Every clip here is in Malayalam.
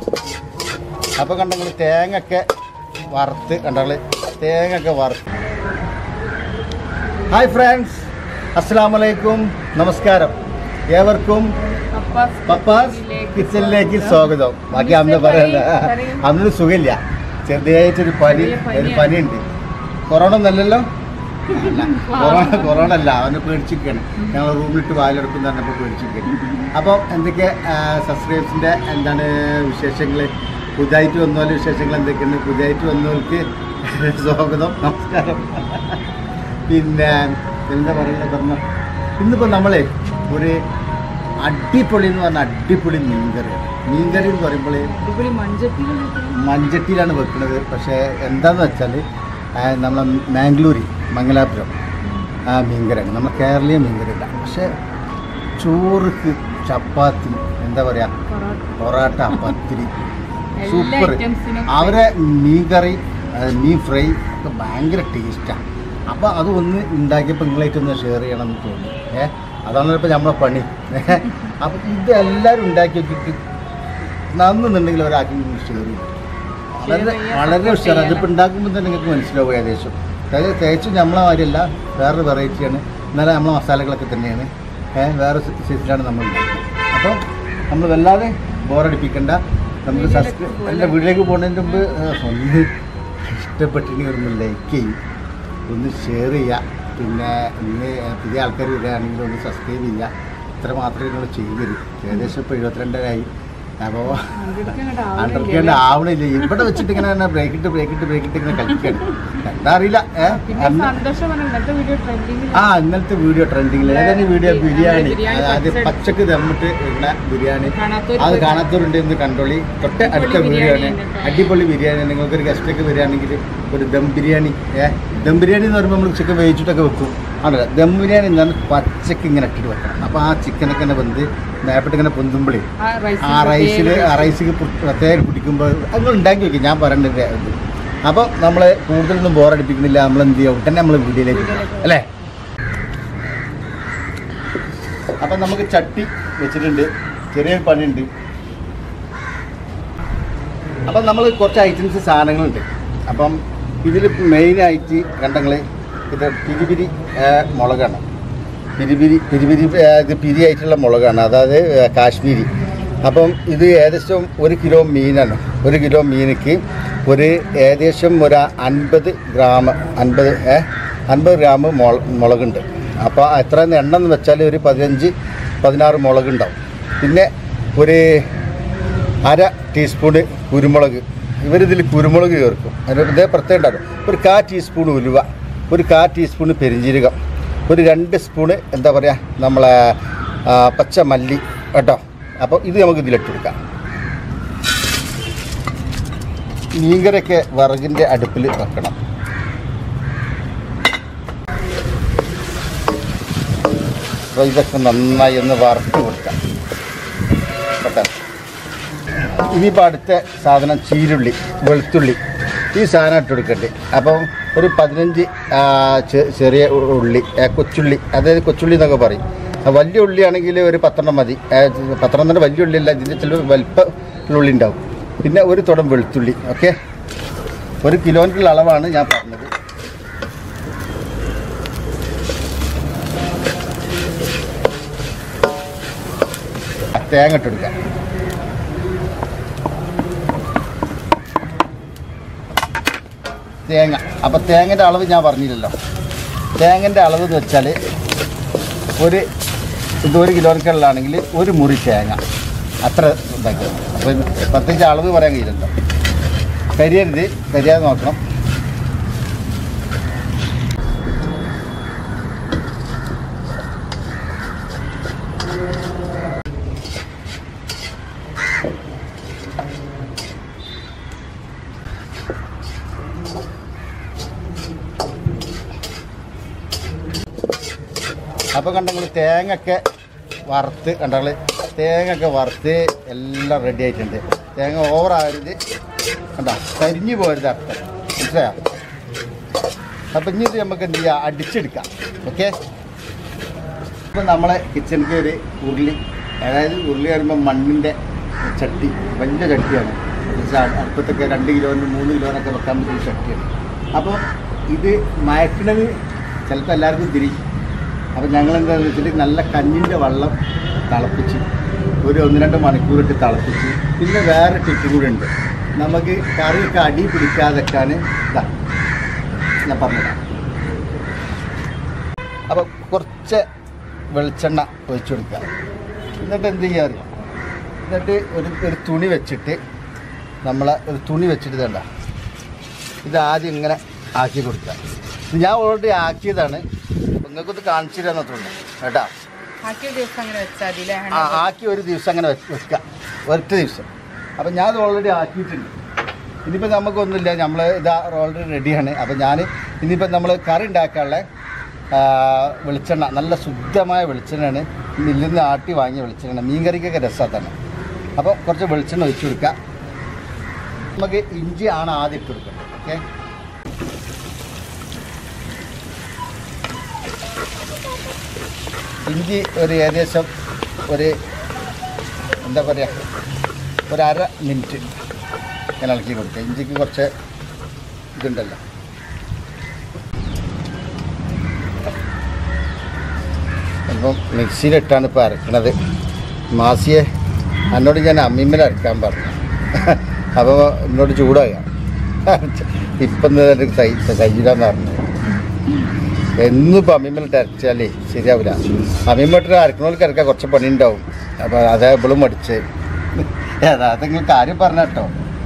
അപ്പോൾ കണ്ടെങ്കിൽ തേങ്ങയൊക്കെ വറുത്ത് കണ്ടങ്ങൾ തേങ്ങയൊക്കെ വറുത്ത് ഹായ് ഫ്രണ്ട്സ് അസ്സാം വലൈക്കും നമസ്കാരം ഏവർക്കും പപ്പാസ് കിച്ചണിലേക്ക് സ്വാഗതം ബാക്കി അന്ന് പറയല്ല അന്നൊരു സുഖമില്ല ചെറുതായിട്ടൊരു പനി ഒരു പനിയുണ്ട് കൊറോണ ഒന്നല്ലല്ലോ അല്ല കൊറോണ കൊറോണ അല്ല അവനെ പേടിച്ചിരിക്കുകയാണ് ഞങ്ങൾ റൂമിലിട്ട് വായിലെടുക്കും പറഞ്ഞപ്പോൾ പേടിച്ചിരിക്കുകയാണ് അപ്പോൾ എന്തൊക്കെ സബ്സ്ക്രൈബ്സിൻ്റെ എന്താണ് വിശേഷങ്ങൾ പുതിയതായിട്ട് വന്നപോലെ വിശേഷങ്ങൾ എന്തൊക്കെയാണ് പുതിയതായിട്ട് വന്നവർക്ക് സ്വാഗതം നമസ്കാരം പിന്നെ എന്താ പറയുക പറഞ്ഞ ഇന്നിപ്പോൾ നമ്മളെ ഒരു അടിപൊളി എന്ന് പറഞ്ഞാൽ അടിപൊളി മീൻകറി മീൻകറി എന്ന് പറയുമ്പോൾ മഞ്ചട്ടിയിലാണ് വെക്കുന്നത് പക്ഷേ എന്താന്ന് വെച്ചാൽ നമ്മളെ മാംഗ്ലൂരി മംഗലാപുരം ആ മീൻകറിയാണ് നമ്മൾ കേരളീയ മീൻകറിയില്ല പക്ഷേ ചോറുക്ക് ചപ്പാത്തി എന്താ പറയുക പൊറാട്ട പത്തിരി സൂപ്പർ അവരെ മീൻ കറി അഹ് മീൻ ഫ്രൈ ഒക്കെ ഭയങ്കര ടേസ്റ്റാണ് അപ്പോൾ അത് ഒന്ന് ഉണ്ടാക്കിയപ്പോൾ നിങ്ങളായിട്ടൊന്ന് ഷെയർ ചെയ്യണം എന്ന് തോന്നി ഏ അതാണ് ഇപ്പോൾ നമ്മളെ പണി അപ്പോൾ ഇത് എല്ലാവരും ഉണ്ടാക്കി നോക്കിയിട്ട് നന്നുന്നുണ്ടെങ്കിൽ ഒരാൾക്ക് ഷെയർ ചെയ്യും വളരെ വളരെ ഉഷാറാണ് അതിപ്പോൾ ഉണ്ടാക്കുമ്പോൾ തന്നെ നിങ്ങൾക്ക് മനസ്സിലാവും ഏകദേശം അതായത് തേച്ചും നമ്മളെ മാതിരിയല്ല വേറൊരു വെറൈറ്റിയാണ് എന്നാലും നമ്മളെ മസാലകളൊക്കെ തന്നെയാണ് ഏഹ് വേറെ സൈസിലാണ് നമ്മൾ ഉണ്ടാക്കുന്നത് അപ്പം നമ്മൾ വല്ലാതെ ബോറടിപ്പിക്കണ്ട നമുക്ക് സബ്സ്ക്രൈബ് എൻ്റെ വീട്ടിലേക്ക് പോകുന്നതിന് മുമ്പ് ആ, ഒന്ന് ഇഷ്ടപ്പെട്ടിട്ടുണ്ടെങ്കിൽ ഒന്ന് ലൈക്ക് ചെയ്യും ഒന്ന് ഷെയർ ചെയ്യുക പിന്നെ ഇന്ന് പുതിയ ആൾക്കാർ വരികയാണെങ്കിൽ ഒന്ന് സബ്സ്ക്രൈബ് ചെയ്യുക ഇത്ര മാത്രമേ നിങ്ങൾ ചെയ്തു തരൂ ഏകദേശം ഇപ്പോൾ എഴുപത്തിരണ്ടരായി അപ്പോൾ അണ്ടർക്കേണ്ട ആവണില്ല ഇവിടെ വെച്ചിട്ട് ഇങ്ങനെ തന്നെ ബ്രേക്ക് ഇട്ട് ബ്രേക്ക് ഇട്ട് ബ്രേക്ക് ഇട്ട് ഇങ്ങനെ കളിക്കുകയാണ് എന്താ അറിയില്ല ഏ അന്ന് ആ ഇന്നലത്തെ വീഡിയോ ട്രെൻഡിങ്ങിൽ ഏതാണ് വീഡിയോ ബിരിയാണി അതായത് പച്ചക്ക് തമ്മിട്ട് ഇടുന്ന ബിരിയാണി അത് കാണാത്തവരുണ്ട് ഇന്ന് കണ്ടോളി തൊട്ട് അടുത്ത വീഡിയോ ആണ് അടിപൊളി ബിരിയാണി നിങ്ങൾക്ക് ഒരു ഗസ്റ്റൊക്കെ വരികയാണെങ്കിൽ ഒരു ദം ബിരിയാണി ഏ ദം ബിരിയാണി എന്ന് പറയുമ്പോൾ നമ്മൾ ചിക്കൻ വേവിച്ചിട്ടൊക്കെ വെക്കും ആണല്ലോ ദം ബിരിയാണി എന്ന് പറഞ്ഞാൽ പച്ചക്ക് ഇങ്ങനെ ഇട്ടിട്ട് വെക്കണം അപ്പോൾ ആ ചിക്കനൊക്കെ ഇങ്ങനെ വെന്ത് മേപ്പിട്ട് ഇങ്ങനെ പൊന്തുമ്പോഴേ ആ റൈസിൽ ആ റൈസിൽ പ്രത്യേകം പിടിക്കുമ്പോൾ അത് ഉണ്ടാക്കി വെക്കും ഞാൻ പറയേണ്ടത് ഇത് അപ്പോൾ നമ്മൾ കൂടുതലൊന്നും ബോറടിപ്പിക്കുന്നില്ല നമ്മൾ എന്ത് ചെയ്യും ഉടനെ നമ്മൾ വീഡിയോയിലേക്ക് പോകാം അല്ലേ അപ്പം നമുക്ക് ചട്ടി വെച്ചിട്ടുണ്ട് ചെറിയൊരു പണിയുണ്ട് അപ്പം നമ്മൾ കുറച്ച് ഐറ്റംസ് സാധനങ്ങളുണ്ട് അപ്പം ഇതിൽ മെയിനായിട്ട് കണ്ടങ്ങൾ ഇത് പിരിപിരി ആ, മുളകാണ് പിരിപിരി പിരിപിരി ആ, ഇത് പിരിയായിട്ടുള്ള മുളകാണ് അതായത് ആ, കാശ്മീരി അപ്പം ഇത് ഏകദേശം ഒരു കിലോ മീനാണ് ഒരു കിലോ മീനിക്ക് ഒരു ഏകദേശം ഒരു അൻപത് ഗ്രാം അൻപത് ഏ അൻപത് ഗ്രാം മുള മുളകുണ്ട് അപ്പോൾ എത്ര എണ്ണ എന്ന് വെച്ചാൽ ഒരു പതിനഞ്ച് പതിനാറ് മുളകുണ്ടാവും പിന്നെ ഒരു അര ടീസ്പൂണ് കുരുമുളക് ഇവരിതിൽ കുരുമുളക് ചേർക്കും അതിന് ഇതേ പ്രത്യേകം ഉണ്ടാകും ഒരു കാ ടീസ്പൂൺ ഉലുവ ഒരു കാ ടീസ്പൂണ് പെരിഞ്ജീരകം ഒരു രണ്ട് സ്പൂണ് എന്താ പറയുക നമ്മളെ ആ, പച്ച മല്ലി കേട്ടോ അപ്പോൾ ഇത് നമുക്ക് ഇതിലിട്ട് കൊടുക്കാം മീൻകറിയൊക്കെ വിറകിൻ്റെ അടുപ്പിൽ വെക്കണം അപ്പോൾ ഇതൊക്കെ നന്നായി ഒന്ന് വറുത്ത് കൊടുക്കാം കേട്ടോ ഇനിയിപ്പോൾ അടുത്ത സാധനം ചീരുള്ളി വെളുത്തുള്ളി ഈ സാധനം ഇട്ട് കൊടുക്കണ്ടേ അപ്പം ഒരു പതിനഞ്ച് ആ, ചെ- ചെറിയ ഉ- ഉള്ളി ആ, കൊച്ചുള്ളി അതായത് കൊച്ചുള്ളി എന്നൊക്കെ പറയും ആ, വലിയ ഉള്ളിയാണെങ്കിൽ ഒരു പത്തെണ്ണം മതി ആ, പത്തെണ്ണം തന്നെ വലിയ ഉള്ളി അല്ല ഇതിൻ്റെ ചില വലിപ്പ ഉള്ളി ഉണ്ടാവും പിന്നെ ഒരു തുടം വെളുത്തുള്ളി ഓക്കെ ഒരു കിലോൻ്റെ അളവാണ് ഞാൻ പറഞ്ഞത് തേങ്ങ ഇട്ട് കൊടുക്കാം തേങ്ങ അപ്പോൾ തേങ്ങൻ്റെ അളവ് ഞാൻ പറഞ്ഞില്ലല്ലോ തേങ്ങൻ്റെ അളവ് എന്ന് വെച്ചാൽ ഒരു ഇത് ഒരു കിലോയ്ക്കുള്ളതാണെങ്കിൽ ഒരു മുറി തേങ്ങ അത്ര ഇതാക്കിയത് അപ്പോൾ ഇത് പ്രത്യേകിച്ച് അളവ് പറയാൻ കഴിയില്ലല്ലോ കരിയരുത് കരിയാതെ നോക്കണം അപ്പോൾ കണ്ടെങ്കിൽ തേങ്ങയൊക്കെ വറുത്ത് കണ്ടാൽ തേങ്ങയൊക്കെ വറുത്ത് എല്ലാം റെഡി ആയിട്ടുണ്ട് തേങ്ങ ഓവർ ആകരുത് കണ്ട കരിഞ്ഞു പോകരുത് അർത്ഥം മനസ്സിലായോ അപ്പം ഇനി ഇത് നമുക്ക് എന്ത് ചെയ്യാം അടിച്ചെടുക്കാം ഓക്കെ ഇപ്പം നമ്മളെ കിച്ചണിക്ക് ഒരു ഉരുളി അതായത് ഉരുളി വരുമ്പോൾ മണ്ണിൻ്റെ ചട്ടി വലിയ ചട്ടിയാണ് എന്നുവെച്ചാൽ അടുപ്പത്തൊക്കെ രണ്ട് കിലോന് മൂന്ന് കിലോനൊക്കെ വെക്കാൻ പറ്റുന്ന ചട്ടിയാണ് അപ്പോൾ ഇത് മയക്കണത് ചിലപ്പോൾ എല്ലാവർക്കും തിരി അപ്പോൾ ഞങ്ങൾ എന്താണെന്ന് വെച്ചിട്ട് നല്ല കഞ്ഞിൻ്റെ വെള്ളം തിളപ്പിച്ച് ഒരു ഒന്ന് രണ്ട് മണിക്കൂറിട്ട് തിളപ്പിച്ച് പിന്നെ വേറെ ടിപ്പ് കൂടെ ഉണ്ട് നമുക്ക് കറിയൊക്കെ അടി പിടിക്കാതെക്കാൻ ഇതാ ഞാൻ പറഞ്ഞുതരാം അപ്പോൾ കുറച്ച് വെളിച്ചെണ്ണ ഒഴിച്ചു കൊടുക്കുക എന്നിട്ട് എന്ത് ചെയ്യുക അറിയാം എന്നിട്ട് ഒരു ഒരു തുണി വെച്ചിട്ട് നമ്മൾ ഒരു തുണി വെച്ചിട്ട് ഇതണ്ട ഇത് ആദ്യം ഇങ്ങനെ ആക്കി കൊടുക്കുക ഇത് ഞാൻ ഓൾറെഡി ആക്കിയതാണ് നിങ്ങൾക്കൊന്ന് കാണിച്ചു തരാന്നത്രയുള്ളൂ കേട്ടോ ആക്കിയ ദിവസം അങ്ങനെ വെച്ചാൽ മതി അല്ലേ ആ ആക്കി ഒരു ദിവസം അങ്ങനെ വെച്ച് വെക്കുക ഒരൊറ്റ ദിവസം അപ്പം ഞാൻ ഓൾറെഡി ആക്കിയിട്ടുണ്ട് ഇനിയിപ്പോൾ നമുക്കൊന്നുമില്ല നമ്മൾ ഇത് ഓൾറെഡി റെഡിയാണ് അപ്പം ഞാൻ ഇനിയിപ്പോൾ നമ്മൾ കറി ഉണ്ടാക്കാനുള്ള ആ, വെളിച്ചെണ്ണ നല്ല ശുദ്ധമായ വെളിച്ചെണ്ണയാണ് മില്ലിൽ നിന്ന് ആട്ടി വാങ്ങിയ വെളിച്ചെണ്ണ മീൻ കറിക്കൊക്കെ രസമാണ് തന്നെ അപ്പോൾ കുറച്ച് വെളിച്ചെണ്ണ ഒഴിച്ചു കൊടുക്കുക നമുക്ക് ഇഞ്ചി ആണ് ആദ്യം ഇട്ട് കൊടുക്കുന്നത് ഓക്കെ ഇഞ്ചി ഒരു ഏകദേശം ഒരു എന്താ പറയുക ഒരു അര മിനിറ്റ് ഇങ്ങനെ ഇളക്കി കൊടുക്കുക ഇഞ്ചിക്ക് കുറച്ച് ഇതുണ്ടല്ലോ ഇപ്പം മിക്സിയിലിട്ടാണ് ഇപ്പോൾ അരക്കണത് മാസിയെ എന്നോട് ഞാൻ അമ്മിമ്മൽ അരക്കാൻ പറഞ്ഞു അപ്പോൾ എന്നോട് ചൂടായ ഇപ്പം കഴിയില്ലെന്ന് പറഞ്ഞു എന്നിപ്പോൾ അമ്മിമ്മലിട്ട് അരച്ചാലേ ശരിയാവില്ല അമ്മിമ്മട്ട് അരക്കണോൾക്ക് അരക്കാൻ കുറച്ച് പണി ഉണ്ടാവും അപ്പോൾ അതേ ഇവളും മടിച്ച് ഏതാ നിങ്ങൾ കാര്യം പറഞ്ഞ കേട്ടോ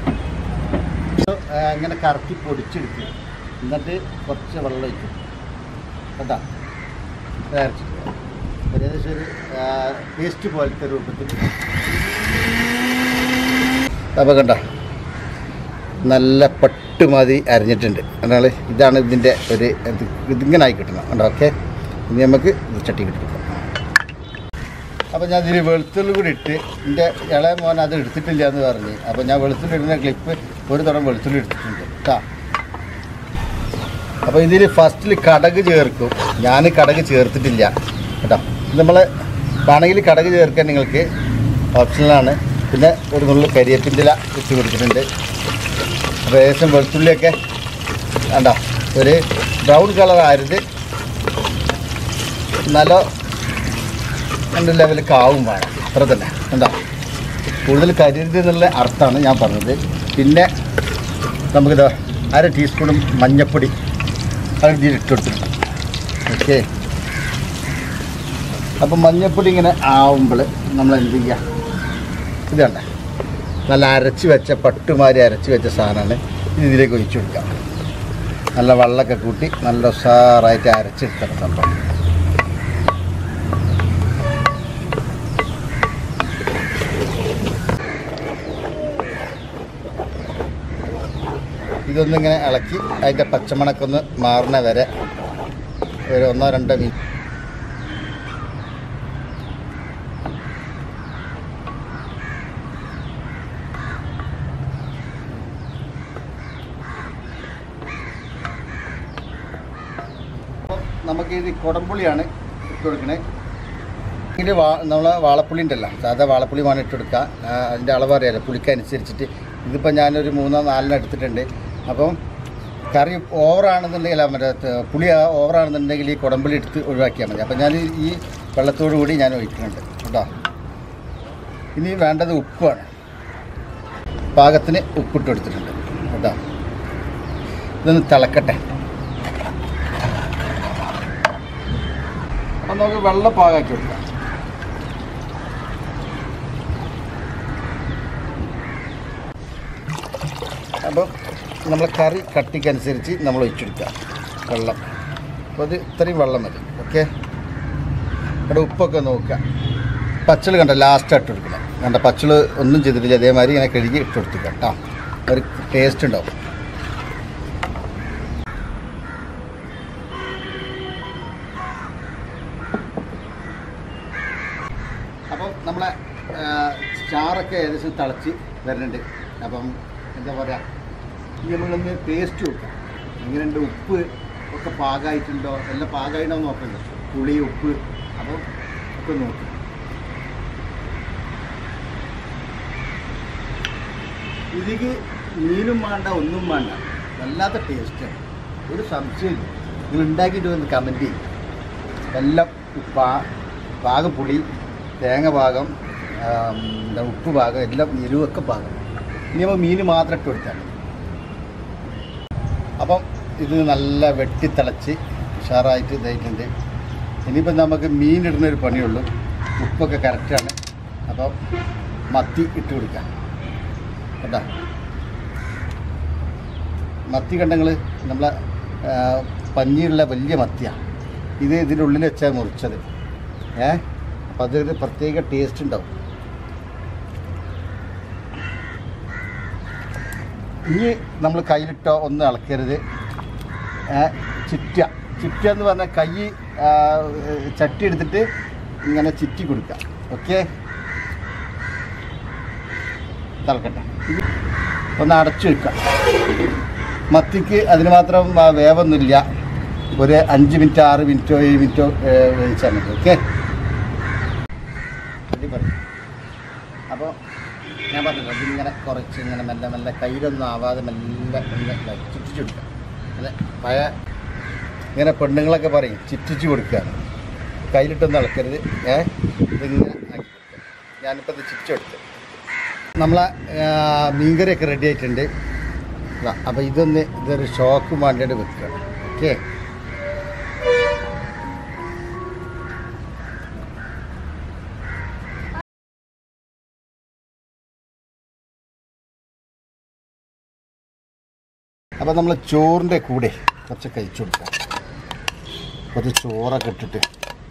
ഇങ്ങനെ കറക്കി പൊടിച്ചെടുക്കുക എന്നിട്ട് കുറച്ച് വെള്ളം ഒഴിക്കും കേട്ടോ ഇത് അരച്ചിട്ട് ഒരു ഏകദേശം ഒരു പേസ്റ്റ് പോലത്തെ രൂപത്തിൽ അപ്പോൾ കണ്ട നല്ല പട്ടുമാതിരി അരിഞ്ഞിട്ടുണ്ട് എന്നാൽ ഇതാണ് ഇതിൻ്റെ ഒരു ഇത് ഇതിങ്ങനെ ആയി കിട്ടണം കണ്ടോ ഓക്കെ ഇനി നമുക്ക് ഇത് ചട്ടി കിട്ടിക്കാം അപ്പോൾ ഞാൻ ഇതിൽ വെളുത്തുള്ളി കൂടി ഇട്ട് എൻ്റെ ഇളയ മോൻ അത് എടുത്തിട്ടില്ല എന്ന് പറഞ്ഞ് അപ്പോൾ ഞാൻ വെളുത്തുള്ളി ഇടുന്ന ക്ലിപ്പ് ഒരു തടം വെളുത്തുള്ളി എടുത്തിട്ടുണ്ട് കേട്ടോ അപ്പോൾ ഇതിൽ ഫസ്റ്റിൽ കടക് ചേർക്കും ഞാൻ കടക് ചേർത്തിട്ടില്ല കേട്ടോ നമ്മൾ വേണമെങ്കിൽ കടക് ചേർക്കാൻ നിങ്ങൾക്ക് ഓപ്ഷനിലാണ് പിന്നെ ഒരു നുള്ളു കരിയേപ്പിൻ്റെ ഇല ഇട്ട് കൊടുത്തിട്ടുണ്ട് അപ്പോൾ ഏകദേശം വെളുത്തുള്ളിയൊക്കെ വേണ്ട ഒരു ബ്രൗൺ കളർ ആയത് നല്ല രണ്ട് ലെവലിൽ കാവും വേണം അത്ര തന്നെ എന്താ കൂടുതൽ കരിയരുത് എന്നുള്ള അർത്ഥമാണ് ഞാൻ പറഞ്ഞത് പിന്നെ നമുക്കിത് അര ടീസ്പൂണും മഞ്ഞൾപ്പൊടി അത് ഇതിൽ ഇട്ട് കൊടുത്തിട്ടുണ്ട് ഓക്കെ അപ്പം മഞ്ഞൾപ്പൊടി ഇങ്ങനെ ആവുമ്പോൾ നമ്മൾ എന്ത് ചെയ്യുക ഇത് കണ്ട നല്ല അരച്ച് വെച്ച പട്ടുമാരി അരച്ച് വെച്ച സാധനമാണ് ഇത് ഇതിലേക്ക് ഒഴിച്ചു കൊടുക്കാം നല്ല വെള്ളമൊക്കെ കൂട്ടി നല്ല ഉഷാറായിട്ട് അരച്ചെടുത്തണം സംഭവം ഇതൊന്നിങ്ങനെ ഇളക്കി അതിൻ്റെ പച്ചമണക്കൊന്ന് മാറുന്ന വരെ ഒരു ഒന്നോ രണ്ടോ മിനിറ്റ് അപ്പം നമുക്ക് ഇത് കുടംപുളിയാണ് ഇട്ട് കൊടുക്കണേ ഇതിൽ വാ നമ്മളെ വാളപ്പുളി ഉണ്ടല്ലോ സാധാ വാളപ്പുളി വേണം ഇട്ട് കൊടുക്കുക ആ, അതിൻ്റെ അളവ് അറിയാലോ പുളിക്കനുസരിച്ചിട്ട് ഇതിപ്പോൾ ഞാനൊരു മൂന്നോ നാലിനോ എടുത്തിട്ടുണ്ട് അപ്പം കറി ഓവറാണെന്നുണ്ടെങ്കിൽ ആ മറ്റേ ത- പുളി ഓവറാണെന്നുണ്ടെങ്കിൽ ഈ കുടംപുളി എടുത്ത് ഒഴിവാക്കിയാൽ മതി അപ്പം ഞാൻ ഈ വെള്ളത്തോടു കൂടി ഞാൻ ഒഴിക്കുന്നുണ്ട് കേട്ടോ ഇനി വേണ്ടത് ഉപ്പാണ് പാകത്തിന് ഉപ്പിട്ട് കൊടുത്തിട്ടുണ്ട് കേട്ടോ ഇതൊന്ന് തിളക്കട്ടെ അപ്പം നമുക്ക് വെള്ളം പാകാക്കി കൊടുക്കാം അപ്പം നമ്മൾ കറി കട്ടിക്കനുസരിച്ച് നമ്മൾ ഒഴിച്ചെടുക്കുക വെള്ളം അപ്പോൾ അത് ഇത്രയും വെള്ളം മതി ഓക്കെ ഇവിടെ ഉപ്പൊക്കെ നോക്കുക പച്ചൾ കണ്ട ലാസ്റ്റ് ഇട്ട് കൊടുക്കണം കണ്ട പച്ചൾ ഒന്നും ചെയ്തിട്ടില്ല അതേമാതിരി ഇങ്ങനെ കഴുകി ഇട്ട് കൊടുക്കുക കേട്ടോ ഒരു ടേസ്റ്റ് ഉണ്ടാവും അപ്പം നമ്മളെ ആ, ചാറൊക്കെ ഏകദേശം തിളച്ച് വരുന്നുണ്ട് അപ്പം എന്താ പറയുക ഇനി നമ്മളൊന്ന് ടേസ്റ്റ് നോക്കാം എങ്ങനെയുണ്ട് ഉപ്പ് ഒക്കെ പാകമായിട്ടുണ്ടോ എല്ലാം പാകമായിട്ടോ നോക്കണ്ടോ പുളി ഉപ്പ് അപ്പം ഒക്കെ നോക്കും ഇതിക്ക് മീനും വേണ്ട ഒന്നും വേണ്ട വല്ലാത്ത ടേസ്റ്റാണ് ഒരു സംശയമില്ല നിങ്ങൾ ഉണ്ടാക്കിയിട്ട് വന്ന് കമൻറ്റ് ചെയ്യും എല്ലാം പാ പാകം പുളി തേങ്ങ പാകം ആം, എന്താ ഉപ്പ് പാകം എല്ലാം എരിവൊക്കെ പാകം ഇനി നമ്മൾ മീൻ മാത്രം ഇട്ട് കൊടുത്താൽ മതി. അപ്പം ഇത് നല്ല വെട്ടിത്തിളച്ച് ഉഷാറായിട്ട് ഇതായിട്ടുണ്ട് ഇനിയിപ്പം നമുക്ക് മീൻ ഇടുന്ന ഒരു പണിയുള്ളൂ ഉപ്പൊക്കെ കറക്റ്റാണ് അപ്പം മത്തി ഇട്ട് കൊടുക്കാം കേട്ടോ മത്തി കണ്ടങ്ങൾ നമ്മളെ ആ, പഞ്ഞിയുള്ള വലിയ മത്തിയാണ് ഇത് ഇതിൻ്റെ ഉള്ളിൽ വെച്ചാൽ മുറിച്ചത് ഏ അപ്പം അതൊരു പ്രത്യേക ടേസ്റ്റ് ഉണ്ടാവും ഇനി നമ്മൾ കയ്യിലിട്ടോ ഒന്ന് ഇളക്കരുത് ഏ, ചിറ്റ ചിറ്റ എന്ന് പറഞ്ഞാൽ കൈ ആ, ചട്ടി എടുത്തിട്ട് ഇങ്ങനെ ചിറ്റി കൊടുക്കുക ഓക്കെ തിളക്കട്ടെ ഇത് ഒന്ന് അടച്ചു വെക്കാം മത്തിക്ക് അതിന് മാത്രം ആ, വേവൊന്നുമില്ല ഒരു അഞ്ച് മിനിറ്റ് ആറ് മിനിറ്റോ ഏഴ് മിനിറ്റോ ഏ, വേവിച്ചാൽ മതി ഓക്കെ അപ്പോൾ ഞാൻ പറഞ്ഞല്ലോ ഇതിങ്ങനെ കുറച്ച് ഇങ്ങനെ മെല്ലെ മെല്ലെ കയ്യിലൊന്നും ആവാതെ മെല്ലെ മെല്ലെ ചുറ്റിച്ചു കൊടുക്കുക അല്ലെ പഴയ ഇങ്ങനെ പെണ്ണുങ്ങളൊക്കെ പറയും ചുറ്റിച്ചു കൊടുക്കുകയാണ് കയ്യിലിട്ടൊന്നും ഇളക്കരുത് ഏ ഇതിങ്ങനെ ആക്കി കൊടുക്കുക ഞാനിപ്പോൾ ഇത് ചുറ്റിച്ചെടുത്ത് നമ്മളെ ആ, മീൻകറിയൊക്കെ റെഡി ആയിട്ടുണ്ട് അപ്പോൾ ഇതൊന്ന് ഇതൊരു ഷോക്ക് വേണ്ടിയിട്ട് വെക്കുക ഓക്കെ അപ്പോൾ നമ്മൾ ചോറിൻ്റെ കൂടെ കുറച്ച് കഴിച്ചു കൊടുക്കാം കുറച്ച് ചോറൊക്കെ ഇട്ടിട്ട്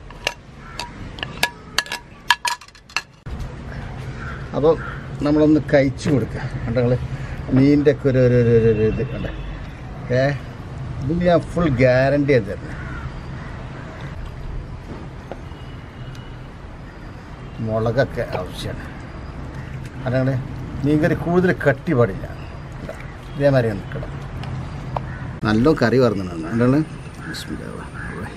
അപ്പോൾ നമ്മളൊന്ന് കഴിച്ചു കൊടുക്കുക കണ്ടോ നിങ്ങൾ മീനിൻ്റെ ഒക്കെ ഒരു ഒരു ഒരു ഒരു- ഒരു ഇത് കണ്ടേ ഏ ഇത് ഞാൻ ഫുൾ ഗ്യാരണ്ടി ചെയ്ത് തരുന്നത് മുളകൊക്കെ ആവശ്യമാണ് അല്ലെങ്കിൽ മീൻകറി കൂടുതൽ കട്ടി പാടില്ല ഇതാ, ഇതേമാതിരി നിൽക്കണം നല്ല കറി പറഞ്ഞിട്ടുണ്ട് എന്താണ് ബിസ്മില്ലാ. ഇവിടെ.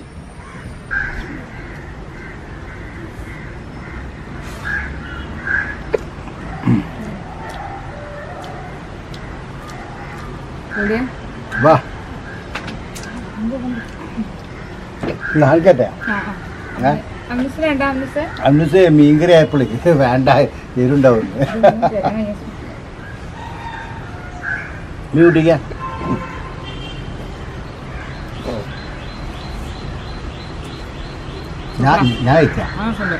എവിടെയാ വാ നാൽക്കട്ടെ ആ ഏ? അമിസ് വേണ്ട അമിസ് അന്നത്തെ മീൻകറി ആയപ്പോഴേ ഇത് വേണ്ട എരുണ്ടാവും നീ കുട്ടിക്ക ഞാൻ ഞാൻ കഴിക്കാം ആ സുഖം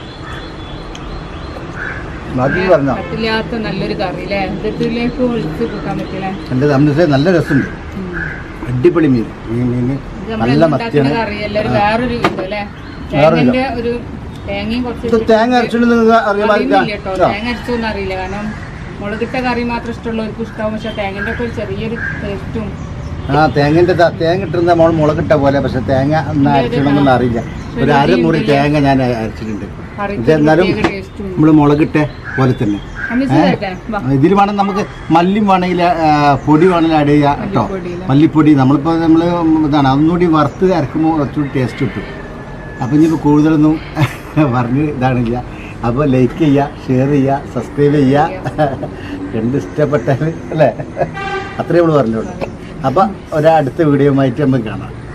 ബാക്കി പറഞ്ഞോ കട്ടില്ലാത്ത നല്ലൊരു കറി അല്ലേ ഇതിലേക്ക് ഒഴിച്ച് കൂട്ടാൻ പറ്റില്ലേ എൻ്റെ അന്നത്തെ നല്ല രസമുണ്ട് അടിപൊളി മീൻ മീൻ മീൻ ഇത് നല്ല നമ്മൾ മത്തിയാണ് കറി എല്ലാവരും ആ. വേറൊരു ഇത് അല്ലേ വേറൊരു തേങ്ങന്റെ ഒരു തേങ്ങയും കുറച്ച് ഇത് തേങ്ങ അരച്ചിട്ട് നിങ്ങൾക്ക് അറിയാൻ അറിയുന്നില്ല പാടില്ല കേട്ടോ തേങ്ങ അരച്ചൊന്നും അറിയില്ല കാരണം മുളകിട്ട കറി മാത്രം ഇഷ്ടമുള്ളവർക്ക് ഇഷ്ടമാവും പക്ഷെ തേങ്ങന്റെ ഒക്കെ ഒരു ചെറിയൊരു ടേസ്റ്റും ആ തേങ്ങൻ്റെ ദാ തേങ്ങ ഇട്ടിരുന്ന നമ്മൾ മുളകിട്ട പോലെ പക്ഷെ തേങ്ങ ഒന്ന് അരച്ചിടണമെന്ന് അറിയില്ല ഒരു അരമുറി തേങ്ങ ഞാൻ അരച്ചിട്ടുണ്ട് ഇത് എന്നാലും ടേസ്റ്റും നമ്മൾ മുളകിട്ട പോലെ തന്നെ അമിസ് ഏ? തരട്ടെ വാ ഇതിൽ വേണം നമുക്ക് മല്ലിയും വേണമെങ്കിൽ ആ, പൊടി വേണമെങ്കിൽ ആഡ് ചെയ്യാം കേട്ടോ മല്ലിപ്പൊടിയില്ലേ? മല്ലിപ്പൊടി നമ്മളിപ്പോൾ നമ്മൾ ഇതാണ് അതൊന്നുകൂടി വറുത്ത് അരക്കുമ്പോൾ കുറച്ചുകൂടി ടേസ്റ്റ് കിട്ടും അപ്പം ഇനിയിപ്പോൾ കൂടുതലൊന്നും പറഞ്ഞ് ഇതാണില്ല അപ്പോൾ ലൈക്ക് ചെയ്യുക ഷെയർ ചെയ്യുക സബ്സ്ക്രൈബ് ചെയ്യുക കണ്ട് ഇഷ്ടപ്പെട്ടാൽ അല്ലേ അത്രയേ നമ്മൾ പറഞ്ഞോളൂ അപ്പം ഒരടുത്ത വീഡിയോ ആയിട്ട് നമുക്ക് കാണാം